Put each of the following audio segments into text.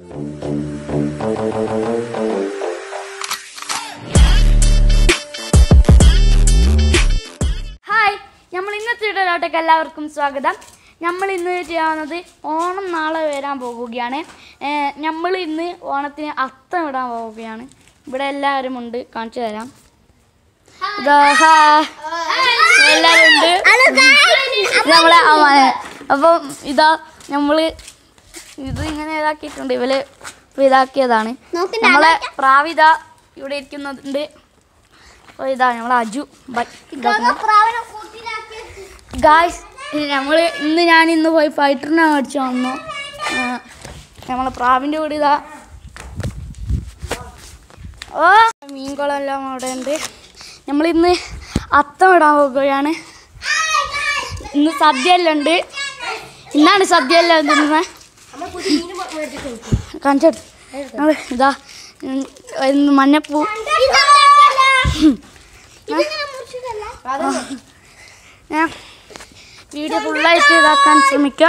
Hi നമ്മൾ ഇന്നത്തെ വീഡിയോയിലോട്ടേക്ക് എല്ലാവർക്കും സ്വാഗതം നമ്മൾ ഇന്ന് ചെയ്യാവുന്നത് ഓണം നാളെ വരാൻ പോവുകയാണ് നമ്മൾ ഇന്ന് ഓണത്തിന് അത്തം ഇടാൻ പോവുകയാണ് ഇവിടെ എല്ലാവരും ഉണ്ട് കാണിച്ചു തരാം ഇതാ ഹായ്. എല്ലാവരും ഉണ്ട് ഇത് നമ്മളെ അമ്മാന അപ്പം ഇതാ നമ്മൾ ഇത് ഇങ്ങനെ ഇതാക്കിയിട്ടുണ്ട് ഇവര് ഇപ്പൊ ഇതാക്കിയതാണ് നമ്മളെ പ്രാവിത ഇവിടെ ഇരിക്കുന്നുണ്ട് അപ്പോൾ ഇതാ നമ്മളെ അജു ബൈ ഇതാക്കുന്നു ഗായ്സ് നമ്മൾ ഇന്ന് ഞാൻ ഇന്ന് പോയി ഫൈറ്ററിനെ മേടിച്ചു വന്നു ആ, നമ്മളെ പ്രാവിൻ്റെ കൂടെ ഇതാ ഓ മീൻകുളമെല്ലാം അവിടെ ഉണ്ട് നമ്മളിന്ന് അത്തം ഇടാൻ പോകുകയാണ് ഇന്ന് സദ്യ എല്ലാം ഉണ്ട് ഇന്നാണ് സദ്യ എല്ലാം തിന്നുന്നത് കാണിച്ചെടുത്ത് നമ്മള് ഇതാ ഉം, ഇന്ന് മഞ്ഞപ്പൂ ഞാൻ വീഡിയോ ഫുള്ളായിട്ട് ഇതാക്കാൻ ശ്രമിക്കാം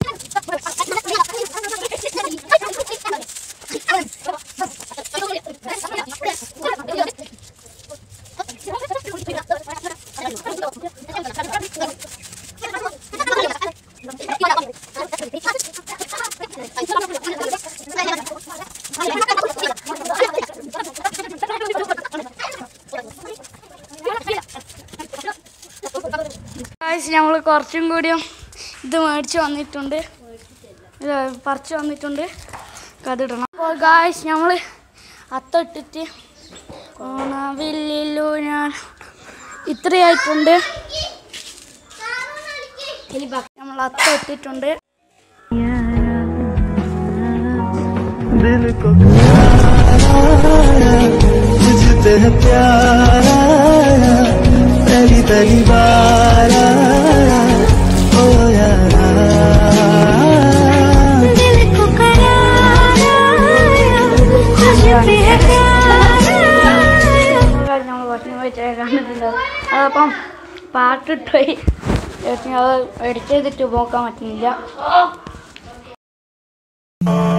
നമ്മൾ കുറച്ചും കൂടിയും ഇത് മേടിച്ച് വന്നിട്ടുണ്ട് ഇത് പറിച്ച് വന്നിട്ടുണ്ട് കതിടണം അപ്പോൾ ഗായ്സ് നമ്മൾ അത്തിട്ടിട്ട് ഓണവില്ലു ഞാൻ ഇത്രയായിട്ടുണ്ട് നമ്മൾ അത്ത ഇട്ടിട്ടുണ്ട് दिल को कराया तुझ पे है प्यार आया पहली पहली बार आया ओ यारा दिल को करार आया तुझ पे है प्यार आया നമ്മൾ ഭക്ഷണം വെച്ചാൽ കണ്ടിട്ടുണ്ട് അതപ്പം പാട്ടിട്ട് പോയി അത് എഡിറ്റ് ചെയ്തിട്ട് നോക്കാൻ പറ്റുന്നില്ല